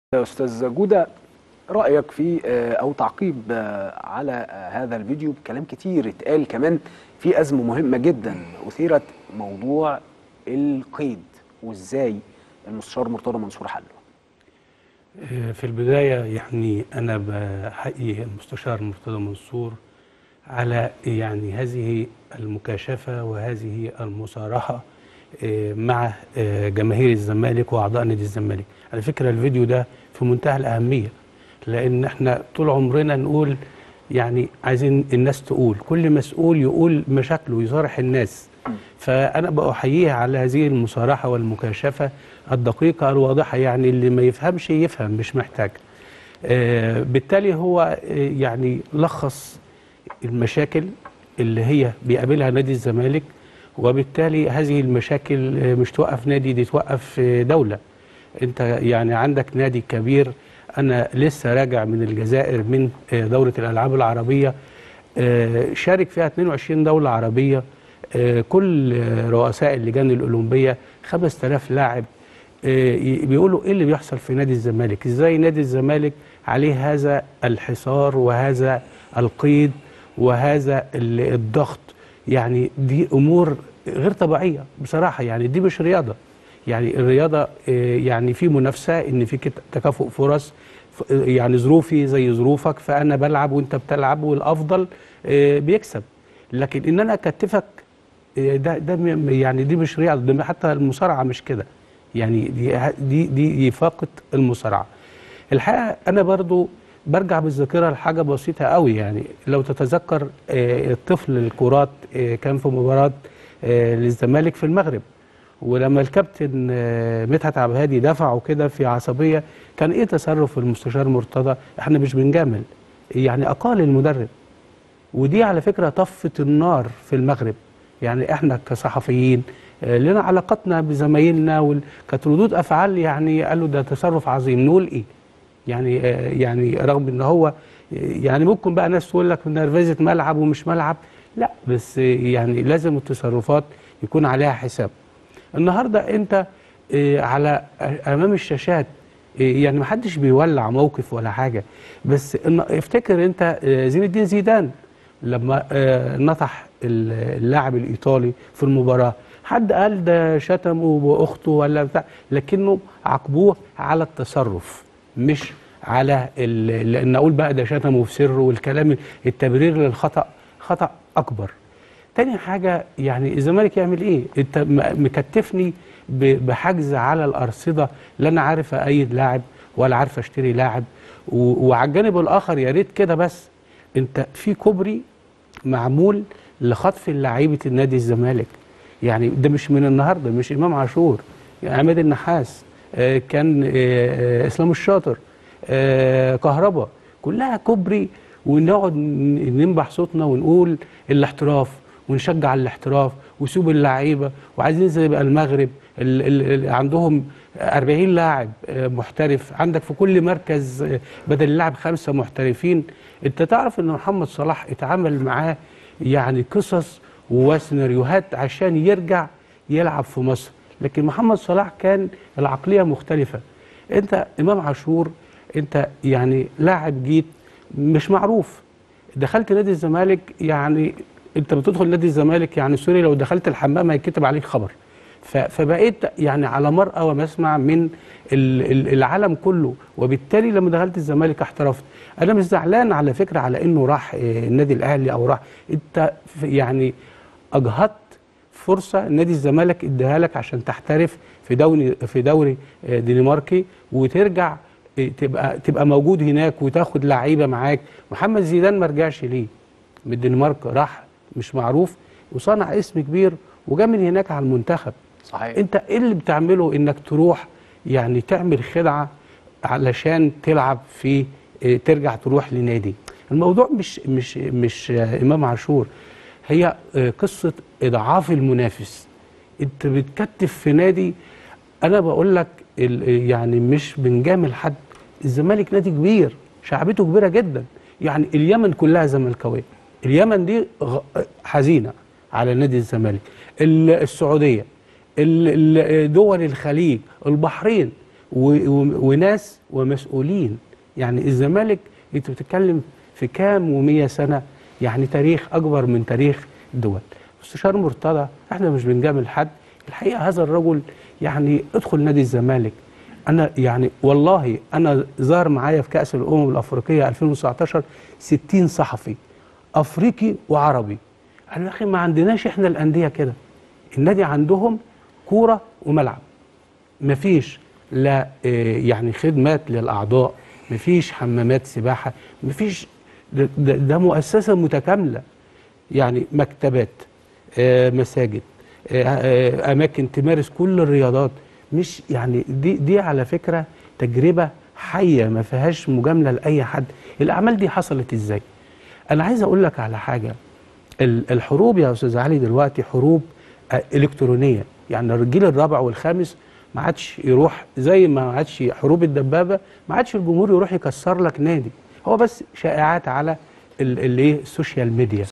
استاذ جوده رايك في آه، او تعقيب آه، على آه، هذا الفيديو بكلام كتير اتقال كمان في ازمه مهمه جدا اثيرت موضوع القيد وازاي المستشار مرتضى منصور حله في البداية يعني أنا بحيي المستشار مرتضى منصور على يعني هذه المكاشفة وهذه المصارحة آه، مع آه، جماهير الزمالك وأعضاء نادي الزمالك على فكرة الفيديو ده في منتهى الأهمية لأن احنا طول عمرنا نقول يعني عايزين الناس تقول كل مسؤول يقول مشاكله ويصارح الناس فأنا بأحييه على هذه المصارحة والمكاشفة الدقيقة الواضحة يعني اللي ما يفهمش يفهم مش محتاج آه، بالتالي هو آه، يعني لخص المشاكل اللي هي بيقابلها نادي الزمالك وبالتالي هذه المشاكل آه، مش توقف نادي دي توقف آه، دولة انت يعني عندك نادي كبير انا لسه راجع من الجزائر من آه، دورة الالعاب العربية آه، شارك فيها 22 دولة عربية آه، كل آه، رؤساء اللجان الأولمبية 5000 لاعب آه، ي- بيقولوا ايه اللي بيحصل في نادي الزمالك ازاي نادي الزمالك عليه هذا الحصار وهذا القيد وهذا ال- الضغط يعني دي امور غير طبيعيه بصراحه يعني دي مش رياضه يعني الرياضه آه، يعني في منافسه ان في كت- تكافؤ فرص ف- آه، يعني ظروفي زي ظروفك فانا بلعب وانت بتلعب والافضل آه، بيكسب لكن ان انا اكتفك آه، ده ده م- يعني دي مش رياضه ده حتى المصارعه مش كده يعني دي دي دي فاقت المصارعه الحقيقه انا برضو برجع بالذاكره لحاجه بسيطه قوي يعني لو تتذكر آه، الطفل الكرات آه، كان في مباراه آه، للزمالك في المغرب ولما الكابتن آه، مدحت عبد الهادي دفعه كده في عصبيه كان ايه تصرف المستشار مرتضى احنا مش بنجامل يعني اقال المدرب ودي على فكرة طفت النار في المغرب يعني احنا كصحفيين آه، لنا علاقتنا بزمايلنا وال- كانت ردود افعال يعني قالوا ده تصرف عظيم نقول ايه يعني آه، يعني رغم ان هو آه، يعني ممكن بقى ناس تقول لك نرفزه ملعب ومش ملعب لا بس آه، يعني لازم التصرفات يكون عليها حساب النهارده انت آه، على امام الشاشات آه، يعني محدش بيولع موقف ولا حاجه بس إن- افتكر انت آه، زين الدين زيدان لما آه، نطح ال- اللاعب الايطالي في المباراه حد قال ده شتمه باخته ولا بتاع لكنه عاقبوه على التصرف مش على ال- لان اقول بقى ده شتمه في سره والكلام التبرير للخطا خطا اكبر تاني حاجة يعني الزمالك يعمل ايه؟ انت م- مكتفني ب- بحجز على الأرصدة لا أنا عارف أأيد لاعب ولا عارف أشتري لاعب و- وعلى الجانب الآخر يا ريت كده بس انت في كوبري معمول لخطف لعيبة النادي الزمالك يعني ده مش من النهارده مش إمام عاشور يعني عماد النحاس آه، كان آه، آه، إسلام الشاطر آه، كهربا كلها كوبري ونقعد ن- ننبح صوتنا ونقول الاحتراف ونشجع الاحتراف وسوب اللعيبه وعايزين ننزل يبقى المغرب ال ال ال عندهم 40 لاعب آه، محترف عندك في كل مركز آه، بدل اللاعب خمسه محترفين انت تعرف ان محمد صلاح اتعامل معاه يعني قصص وسيناريوهات عشان يرجع يلعب في مصر لكن محمد صلاح كان العقليه مختلفه انت امام عاشور انت يعني لاعب جيت مش معروف دخلت نادي الزمالك يعني انت بتدخل نادي الزمالك يعني سوري لو دخلت الحمام هيتكتب عليك خبر ف- فبقيت يعني على مرأى ومسمع من ال- ال- العالم كله وبالتالي لما دخلت الزمالك احترفت انا مش زعلان على فكره على انه راح اه، النادي الاهلي او راح انت في- يعني اجهضت فرصه نادي الزمالك اداها لك عشان تحترف في دوري في دوري آه، دنماركي وترجع آه، تبقى تبقى موجود هناك وتاخد لعيبه معاك محمد زيدان ما رجعش ليه من الدنمارك راح مش معروف وصنع اسم كبير وجا من هناك على المنتخب صحيح انت ايه اللي بتعمله انك تروح يعني تعمل خدعه علشان تلعب في اه، ترجع تروح لنادي الموضوع مش مش مش اه، امام عاشور هي اه، قصه اضعاف المنافس انت بتكتف في نادي انا بقول لك ال- يعني مش بنجامل حد الزمالك نادي كبير شعبيته كبيره جدا يعني اليمن كلها زملكاويه اليمن دي غ- حزينه على نادي الزمالك ال- السعوديه ال- ال- دول الخليج البحرين و- و- وناس ومسؤولين يعني الزمالك انت بتتكلم في كام ومية سنة يعني تاريخ أكبر من تاريخ الدول مستشار مرتضى احنا مش بنجامل حد الحقيقة هذا الرجل يعني ادخل نادي الزمالك انا يعني والله انا ظهر معايا في كاس الامم الافريقيه 2019 60 صحفي افريقي وعربي قالوا يا اخي ما عندناش احنا الانديه كده النادي عندهم كوره وملعب مفيش لا آه، يعني خدمات للاعضاء مفيش حمامات سباحه مفيش ده, ده, ده مؤسسه متكامله يعني مكتبات آه، مساجد آه، آه، اماكن تمارس كل الرياضات مش يعني دي دي على فكره تجربه حيه ما فيهاش مجامله لاي حد الاعمال دي حصلت ازاي انا عايز اقول لك على حاجه ال- الحروب يا استاذ علي دلوقتي حروب آه، الكترونيه يعني الجيل الرابع والخامس ما عادش يروح زي ما عادش حروب الدبابه ما عادش الجمهور يروح يكسر لك نادي هو بس شائعات على ال- الايه السوشيال ميديا